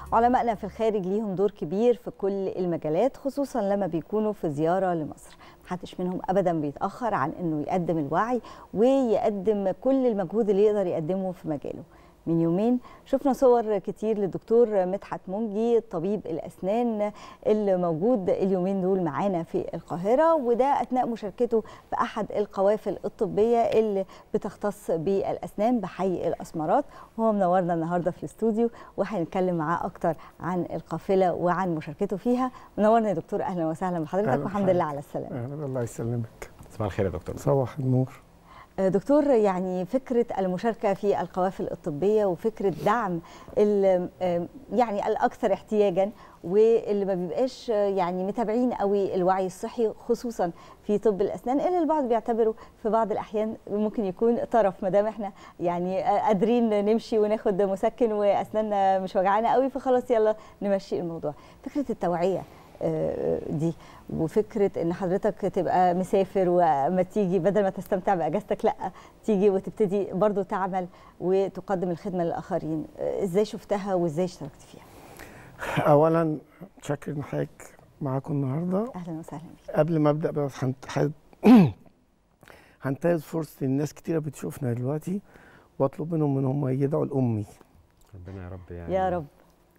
علمائنا في الخارج ليهم دور كبير في كل المجالات خصوصا لما بيكونوا في زياره لمصر محدش منهم ابدا بيتاخر عن انه يقدم الوعي ويقدم كل المجهود اللي يقدر يقدمه في مجاله من يومين شفنا صور كتير للدكتور مدحت منجي طبيب الاسنان اللي موجود اليومين دول معانا في القاهره وده اثناء مشاركته في احد القوافل الطبيه اللي بتختص بالاسنان بحي الاسمرات وهو منورنا النهارده في الاستوديو وهنتكلم معاه اكتر عن القافله وعن مشاركته فيها منورنا يا دكتور اهلا وسهلا بحضرتك والحمد لله على السلامه اهلا الله يسلمك صباح الخير يا دكتور صباح النور دكتور يعني فكرة المشاركة في القوافل الطبية وفكرة دعم يعني الأكثر احتياجا واللي ما بيبقاش يعني متابعين قوي الوعي الصحي خصوصا في طب الأسنان اللي البعض بيعتبره في بعض الأحيان ممكن يكون طرف ما دام احنا يعني قادرين نمشي وناخد مسكن وأسناننا مش وجعانا قوي فخلاص يلا نمشي الموضوع فكرة التوعية دي وفكره ان حضرتك تبقى مسافر وما تيجي بدل ما تستمتع باجازتك لا تيجي وتبتدي برضو تعمل وتقدم الخدمه للاخرين ازاي شفتها وازاي اشتركت فيها اولا شكرا ان حضرتك معاكم النهارده اهلا وسهلا بك قبل ما ابدا بس هنتهز فرصه الناس كتيره بتشوفنا دلوقتي واطلب منهم ان هم يدعوا لامي ربنا يا رب يعني يا رب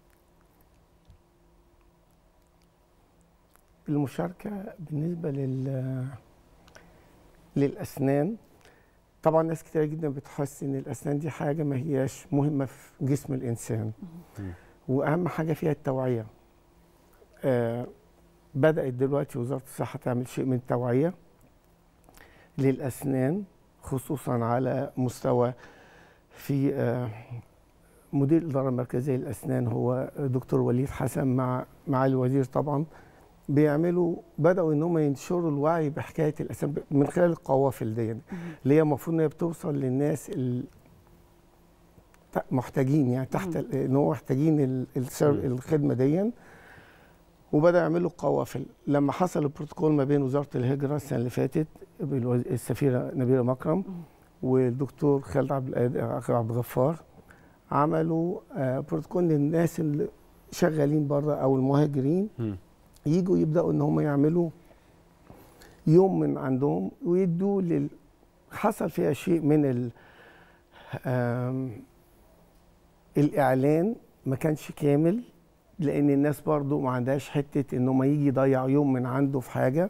المشاركة بالنسبة لل للأسنان طبعا ناس كتير جدا بتحس إن الأسنان دي حاجة ما هياش مهمة في جسم الإنسان وأهم حاجة فيها التوعية آه بدأت دلوقتي وزارة الصحة تعمل شيء من التوعية للأسنان خصوصا على مستوى في آه مدير الإدارة المركزية للأسنان هو دكتور وليد حسن مع مع الوزير طبعا بيعملوا بداوا ان هم ينشروا الوعي بحكايه الاسنان من خلال القوافل دي اللي هي المفروض ان هي بتوصل للناس محتاجين يعني تحت ان هو محتاجين الخدمه دي وبدا يعملوا قوافل لما حصل البروتوكول ما بين وزاره الهجره السنه اللي فاتت السفيره نبيله مكرم والدكتور خالد عبد عبد الغفار عملوا بروتوكول للناس اللي شغالين بره او المهاجرين يجوا يبداوا ان هم يعملوا يوم من عندهم ويدوا لل حصل فيها شيء من ال الاعلان ما كانش كامل لان الناس برضو ما عندهاش حته ان هم يجي يضيع يوم من عنده في حاجه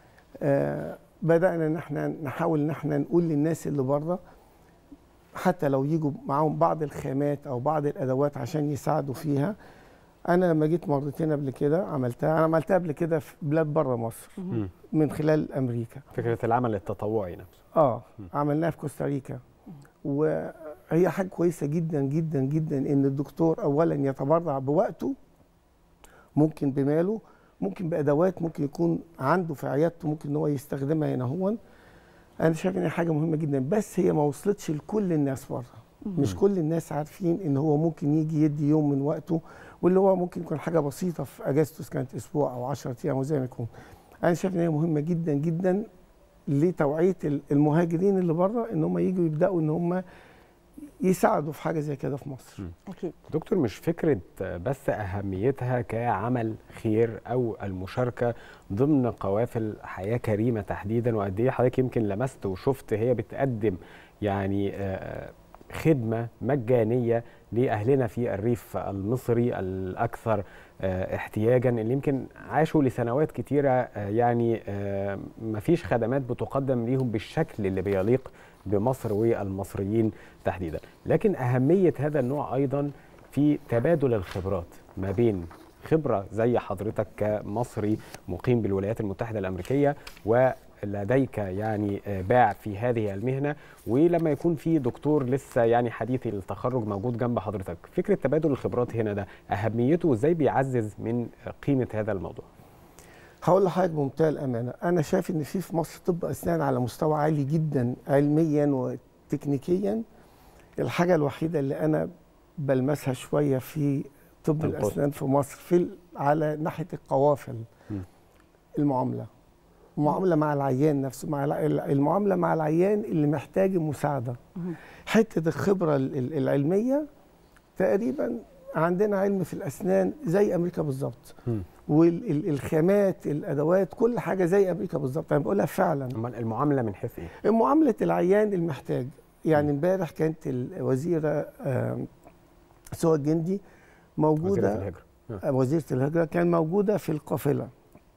آه بدانا ان احنا نحاول ان احنا نقول للناس اللي بره حتى لو يجوا معاهم بعض الخامات او بعض الادوات عشان يساعدوا فيها انا لما جيت مرتين قبل كده عملتها انا عملتها قبل كده في بلاد بره مصر مم. من خلال امريكا فكره العمل التطوعي نفسه اه عملناها في كوستاريكا وهي حاجه كويسه جدا جدا جدا ان الدكتور اولا يتبرع بوقته ممكن بماله ممكن بادوات ممكن يكون عنده في عيادته ممكن ان هو يستخدمها هنا هو انا شايف ان هي حاجه مهمه جدا بس هي ما وصلتش لكل الناس بره مش كل الناس عارفين ان هو ممكن يجي يدي يوم من وقته واللي هو ممكن يكون حاجه بسيطه في اجازته كانت اسبوع او 10 ايام وزي ما يكون انا شايف ان هي مهمه جدا جدا لتوعيه المهاجرين اللي بره ان هم يجوا يبداوا ان هم يساعدوا في حاجه زي كده في مصر اكيد دكتور مش فكره بس اهميتها كعمل خير او المشاركه ضمن قوافل حياه كريمه تحديدا وقد ايه حضرتك يمكن لمست وشفت هي بتقدم يعني خدمه مجانيه لاهلنا في الريف المصري الاكثر احتياجا اللي يمكن عاشوا لسنوات كتيره يعني ما فيش خدمات بتقدم ليهم بالشكل اللي بيليق بمصر والمصريين تحديدا لكن اهميه هذا النوع ايضا في تبادل الخبرات ما بين خبره زي حضرتك كمصري مقيم بالولايات المتحده الامريكيه و لديك يعني باع في هذه المهنه ولما يكون في دكتور لسه يعني حديث التخرج موجود جنب حضرتك فكره تبادل الخبرات هنا ده اهميته ازاي بيعزز من قيمه هذا الموضوع هقول لحضرتك بمنتهى الامانه انا شايف ان في في مصر طب اسنان على مستوى عالي جدا علميا وتكنيكيا الحاجه الوحيده اللي انا بلمسها شويه في طب القط. الاسنان في مصر في على ناحيه القوافل م. المعامله المعامله مع العيان نفسه مع الع- المعامله مع العيان اللي محتاج مساعده حته الخبره ال- ال- العلميه تقريبا عندنا علم في الاسنان زي امريكا بالظبط مم. والخامات الادوات كل حاجه زي امريكا بالظبط انا بقولها فعلا امال المعامله من حيث ايه؟ معامله العيان المحتاج يعني امبارح كانت الوزيره آم، سوى الجندي وزيره موجوده الهجره آه، وزيره الهجره كان موجوده في القافله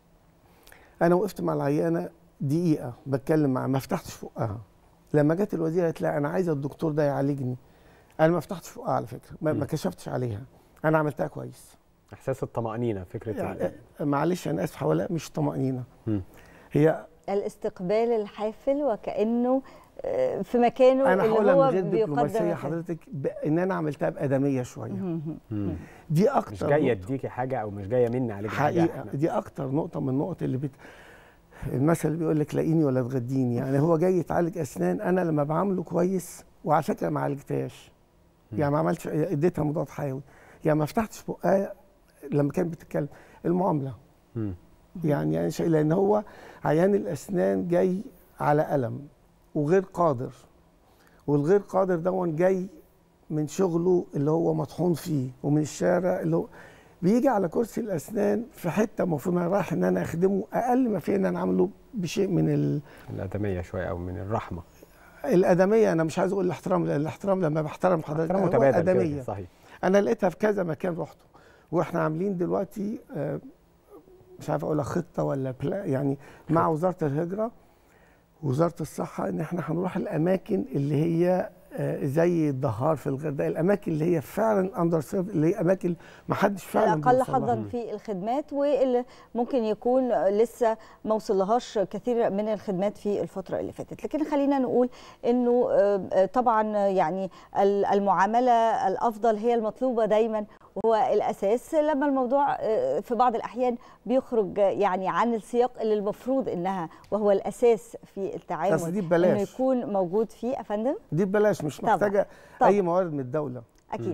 انا وقفت مع العيانه دقيقه بتكلم معاها ما فتحتش فوقها لما جت الوزيره قالت لا انا عايزه الدكتور ده يعالجني انا ما فتحتش فوقها على فكره ما, ما مم. كشفتش عليها انا عملتها كويس احساس الطمانينه فكره يعني ال- معلش انا اسف حوالي مش طمانينه مم. هي الاستقبال الحافل وكانه آه، في مكانه انا اللي هقولها هو من غير بيقدم دبلوماسيه الخدمة. حضرتك ب- ان انا عملتها بادميه شويه مهم. مم. دي مش اكتر جايه نقطة- اديكي حاجه او مش جايه مني عليك حاجه حقيقه إحنا- دي اكتر نقطه من النقط اللي بت... المثل اللي بيقول لك لاقيني ولا تغديني يعني هو جاي يتعالج اسنان انا لما بعامله كويس وعلى فكره ما عالجتهاش يعني ما عملتش اديتها مضاد حيوي يعني ما فتحتش بقها لما كانت بتتكلم المعامله مم. يعني يعني شيء لان هو عيان الاسنان جاي على الم وغير قادر والغير قادر دون جاي من شغله اللي هو مطحون فيه ومن الشارع اللي هو بيجي على كرسي الاسنان في حته المفروض انا رايح ان انا اخدمه اقل ما فيه ان انا اعمله بشيء من ال... الادميه شويه او من الرحمه الادميه انا مش عايز اقول الاحترام لان الاحترام لما بحترم حضرتك احترام هو متبادل كده، ادميه صحيح انا لقيتها في كذا مكان رحته واحنا عاملين دلوقتي آه، مش عارف اقولها خطه ولا بلا يعني مع وزاره الهجره وزاره الصحه ان احنا هنروح الاماكن اللي هي آه، زي الدهار في الغردقه الاماكن اللي هي فعلا اندر سيرف اللي هي اماكن ما حدش فعلا الاقل بيوصل لها. حظا في الخدمات واللي ممكن يكون لسه ما وصلهاش كثير من الخدمات في الفتره اللي فاتت لكن خلينا نقول انه آه، آه، طبعا يعني ال- المعامله الافضل هي المطلوبه دايما وهو الاساس لما الموضوع آه، في بعض الاحيان بيخرج يعني عن السياق اللي المفروض انها وهو الاساس في بس التعامل دي انه ببلاش يكون موجود فيه يا فندم دي ببلاش مش طبعاً. محتاجه طبعاً. اي موارد من الدوله اكيد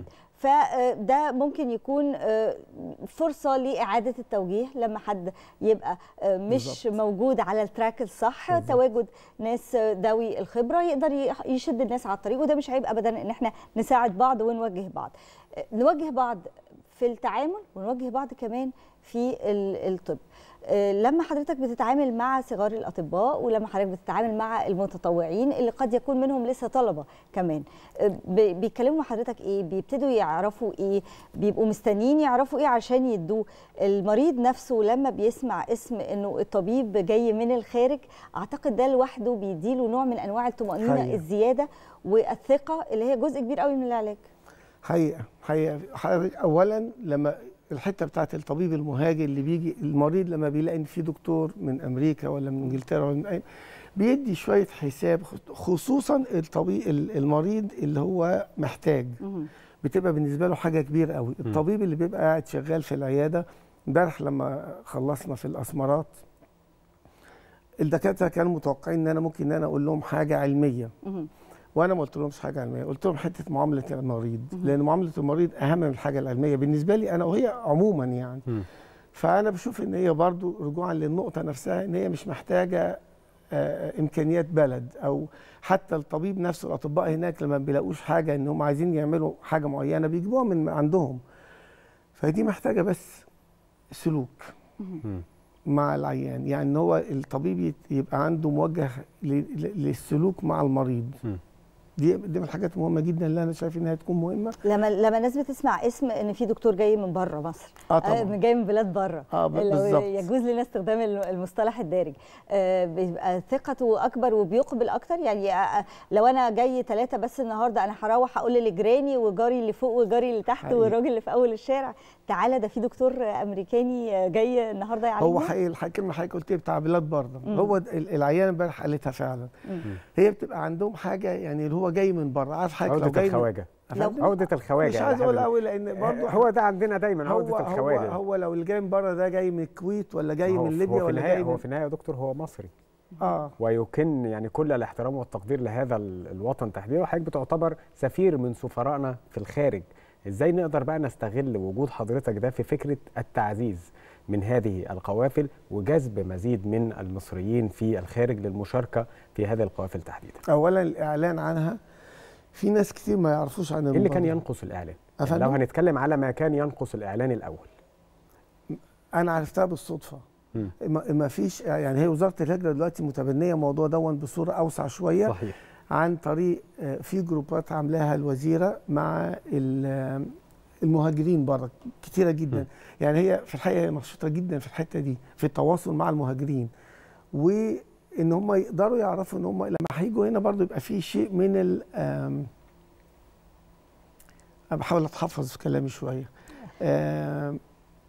فده ممكن يكون آه، فرصه لاعاده التوجيه لما حد يبقى آه، مش بالظبط. موجود على التراك الصح بالظبط. تواجد ناس ذوي الخبره يقدر يح- يشد الناس على الطريق وده مش عيب ابدا ان احنا نساعد بعض ونوجه بعض آه، نوجه بعض في التعامل ونوجه بعض كمان في ال- الطب آه، لما حضرتك بتتعامل مع صغار الاطباء ولما حضرتك بتتعامل مع المتطوعين اللي قد يكون منهم لسه طلبه كمان آه، ب- بيتكلموا مع حضرتك ايه بيبتدوا يعرفوا ايه بيبقوا مستنيين يعرفوا ايه عشان يدوه المريض نفسه لما بيسمع اسم انه الطبيب جاي من الخارج اعتقد ده لوحده بيديله نوع من انواع الطمانينه حقيقة. الزياده والثقه اللي هي جزء كبير قوي من العلاج حقيقه حقيقه حضرتك اولا لما الحته بتاعت الطبيب المهاجر اللي بيجي المريض لما بيلاقي ان في دكتور من امريكا ولا من انجلترا ولا من أي بيدي شويه حساب خصوصا الطبيب المريض اللي هو محتاج مهم. بتبقى بالنسبه له حاجه كبيره قوي الطبيب اللي بيبقى قاعد شغال في العياده امبارح لما خلصنا في الاسمرات الدكاتره كانوا متوقعين ان انا ممكن ان انا اقول لهم حاجه علميه مهم. وانا ما قلت لهمش حاجه علميه قلت لهم حته معامله المريض لان معامله المريض اهم من الحاجه العلميه بالنسبه لي انا وهي عموما يعني مم. فانا بشوف ان هي برضو رجوعا للنقطه نفسها ان هي مش محتاجه آه، امكانيات بلد او حتى الطبيب نفسه الاطباء هناك لما بيلاقوش حاجه ان هم عايزين يعملوا حاجه معينه بيجيبوها من عندهم فدي محتاجه بس سلوك مم. مع العيان يعني ان هو الطبيب يت- يبقى عنده موجه ل- ل- للسلوك مع المريض مم. دي دي من الحاجات المهمه جدا اللي انا شايف انها تكون مهمه لما لما الناس بتسمع اسم ان في دكتور جاي من بره مصر اه آه، طبعا جاي من بلاد بره اه ب- لو بالظبط يجوز لنا استخدام الم- المصطلح الدارج آه، بيبقى ثقته اكبر وبيقبل اكتر يعني آه، لو انا جاي ثلاثه بس النهارده انا هروح اقول لجيراني وجاري اللي فوق وجاري اللي تحت حقيقي. والراجل اللي في اول الشارع تعالى ده في دكتور امريكاني آه، جاي النهارده يعالجنا هو حقيقي الح- الكلمه حضرتك قلت بتاع بلاد بره مم. هو د- ال- العيان امبارح قالتها فعلا مم. هي بتبقى عندهم حاجه يعني اللي هو جاي من بره عارف حضرتك لو عودة جاي من- الخواجه أفندم؟ عودة الخواجه مش يا عايز اقول حبيبي. قوي لان برضه هو ده عندنا دايما هو عودة هو الخواجه هو لو اللي جاي من بره ده جاي من الكويت ولا جاي هو من في- ليبيا هو في ولا النهاية جاي هو من في النهايه يا دكتور هو مصري اه ويكن يعني كل الاحترام والتقدير لهذا ال- الوطن تحديدا وحضرتك بتعتبر سفير من سفرائنا في الخارج ازاي نقدر بقى نستغل وجود حضرتك ده في فكره التعزيز من هذه القوافل وجذب مزيد من المصريين في الخارج للمشاركه في هذه القوافل تحديدا اولا الاعلان عنها في ناس كتير ما يعرفوش عن ايه اللي كان المبادرة. ينقص الاعلان يعني لو أفندم؟ هنتكلم على ما كان ينقص الاعلان الاول انا عرفتها بالصدفه مم. ما ما فيش يعني هي وزاره الهجره دلوقتي متبنيه الموضوع دون بصوره اوسع شويه صحيح عن طريق آه، في جروبات عاملاها الوزيره مع ال- آه، المهاجرين بره كتيره جدا م. يعني هي في الحقيقه هي نشيطه جدا في الحته دي في التواصل مع المهاجرين وان هم يقدروا يعرفوا ان هم لما هيجوا هنا برضو يبقى في شيء من ال آم، انا بحاول اتحفظ في كلامي شويه آم،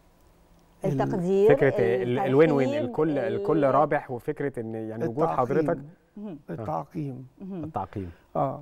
ال- التقدير فكره ال- الوين وين الترحيب، الكل ال- الكل رابح وفكره ان يعني وجود حضرتك التعقيم. مهم. التعقيم مهم. التعقيم آه.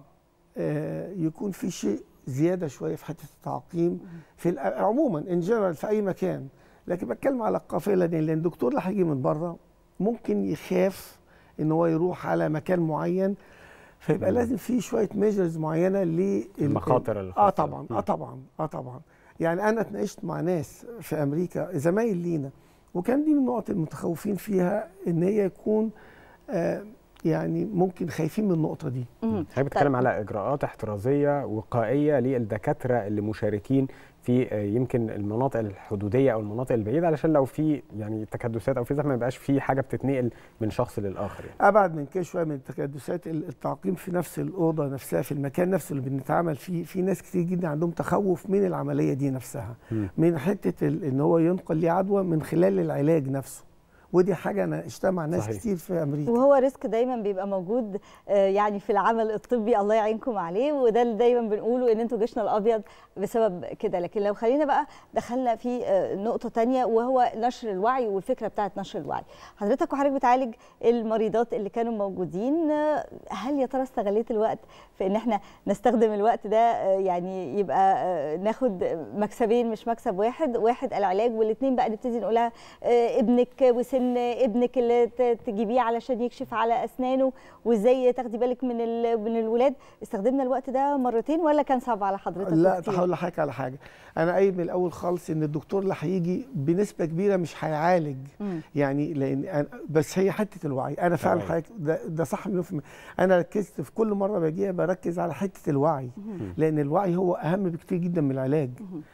اه يكون في شيء زياده شويه في حته التعقيم في الأ- عموما ان جنرال في اي مكان لكن بتكلم على القافله دي لان الدكتور اللي هيجي من بره ممكن يخاف ان هو يروح على مكان معين فيبقى مم. لازم في شويه ميجرز معينه لل المخاطر اه الخاصة. طبعا مم. اه طبعا اه طبعا يعني انا اتناقشت مع ناس في امريكا زمايل لينا وكان دي من النقط المتخوفين فيها ان هي يكون آه يعني ممكن خايفين من النقطه دي مهم. هي بتتكلم طيب. على اجراءات احترازيه وقائيه للدكاتره اللي مشاركين في آه، يمكن المناطق الحدوديه او المناطق البعيده علشان لو في يعني تكدسات او في زحمه ما يبقاش في حاجه بتتنقل من شخص للاخر يعني. ابعد من كده شويه من التكدسات ال- التعقيم في نفس الاوضه نفسها في المكان نفسه اللي بنتعامل فيه في ناس كتير جدا عندهم تخوف من العمليه دي نفسها مم. من حته ال- ان هو ينقل ليه عدوى من خلال العلاج نفسه ودي حاجه انا اشتغل مع ناس صحيح. كتير في امريكا وهو ريسك دايما بيبقى موجود آه، يعني في العمل الطبي الله يعينكم عليه وده اللي دايما بنقوله ان انتوا جيشنا الابيض بسبب كده لكن لو خلينا بقى دخلنا في آه، نقطه تانية وهو نشر الوعي والفكره بتاعت نشر الوعي حضرتك وحضرتك بتعالج المريضات اللي كانوا موجودين آه، هل يا ترى استغليت الوقت في ان احنا نستخدم الوقت ده آه، يعني يبقى آه، ناخد مكسبين مش مكسب واحد واحد العلاج والاثنين بقى نبتدي نقولها آه، ابنك وسن ابنك اللي ت- تجيبيه علشان يكشف على اسنانه وازاي تاخدي بالك من ال- من الولاد استخدمنا الوقت ده مرتين ولا كان صعب على حضرتك لا وكتير؟ هقول لحضرتك على حاجه انا قايل من الاول خالص ان الدكتور اللي هيجي بنسبه كبيره مش هيعالج مم. يعني لان أنا بس هي حته الوعي انا فعلا تمام. حضرتك ده, ده صح مليون في المية انا ركزت في كل مره باجيها بركز على حته الوعي لان الوعي هو اهم بكتير جدا من العلاج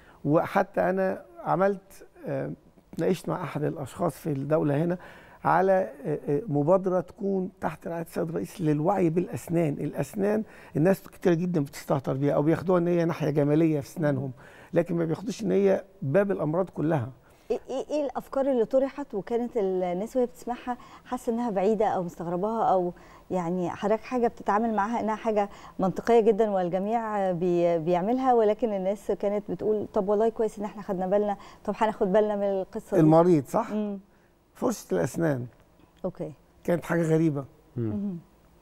وحتى انا عملت آه، ناقشت مع احد الاشخاص في الدوله هنا على آه، آه، مبادره تكون تحت رعايه السيد الرئيس للوعي بالاسنان، الاسنان الناس كتير جدا بتستهتر بيها او بياخدوها ان هي ناحيه جماليه في اسنانهم، لكن ما بياخدوش ان هي باب الامراض كلها. ايه ايه إيه الافكار اللي طرحت وكانت الناس وهي بتسمعها حاسه انها بعيده او مستغرباها او يعني حضرتك حاجه بتتعامل معاها انها حاجه منطقيه جدا والجميع بي بيعملها ولكن الناس كانت بتقول طب والله كويس ان احنا خدنا بالنا طب هناخد بالنا من القصه دي المريض صح؟ مم. فرشه الاسنان اوكي كانت حاجه غريبه. مم.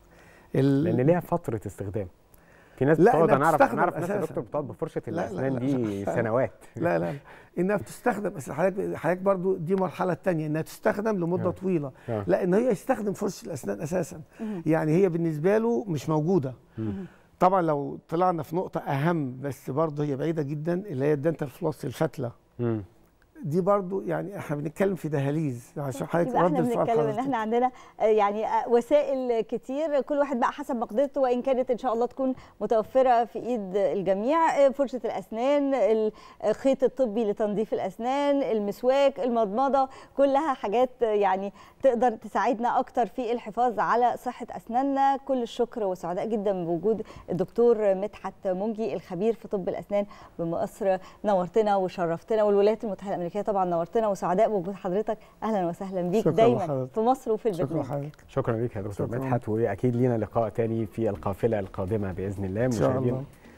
ال- لان ليها فتره استخدام في ناس لا، بتقعد إنها انا اعرف بتستخدم انا اعرف ناس يا أساساً. دكتور بتقعد بفرشه لا، لا، الاسنان لا. دي سنوات لا لا لا انها بتستخدم بس حضرتك حضرتك برضو دي مرحله تانية انها تستخدم لمده آه. طويله آه. لا ان هي يستخدم فرشه الاسنان اساسا مهم. يعني هي بالنسبه له مش موجوده مم. طبعا لو طلعنا في نقطه اهم بس برضو هي بعيده جدا اللي هي الدنتال فلوس الفتله مم. دي برضو يعني احنا بنتكلم في دهاليز عشان حضرتك يبقى احنا رد السؤال بنتكلم ان حضرتك. احنا عندنا آه، يعني آه، وسائل كتير كل واحد بقى حسب مقدرته وان كانت ان شاء الله تكون متوفره في ايد الجميع آه، فرشه الاسنان الخيط الطبي لتنظيف الاسنان المسواك المضمضه كلها حاجات آه، يعني تقدر تساعدنا اكتر في الحفاظ على صحه اسناننا كل الشكر وسعداء جدا بوجود الدكتور مدحت منجي الخبير في طب الاسنان بمصر نورتنا وشرفتنا والولايات المتحده الامريكيه طبعا نورتنا وسعداء بوجود حضرتك اهلا وسهلا بيك شكراً دايما لحضرتك. في مصر وفي شكرا البرنامج لحضرتك شكرا ليك يا دكتور شكراً. مدحت واكيد لينا لقاء تاني في القافله القادمه باذن الله ان شاء مشاهدينا الله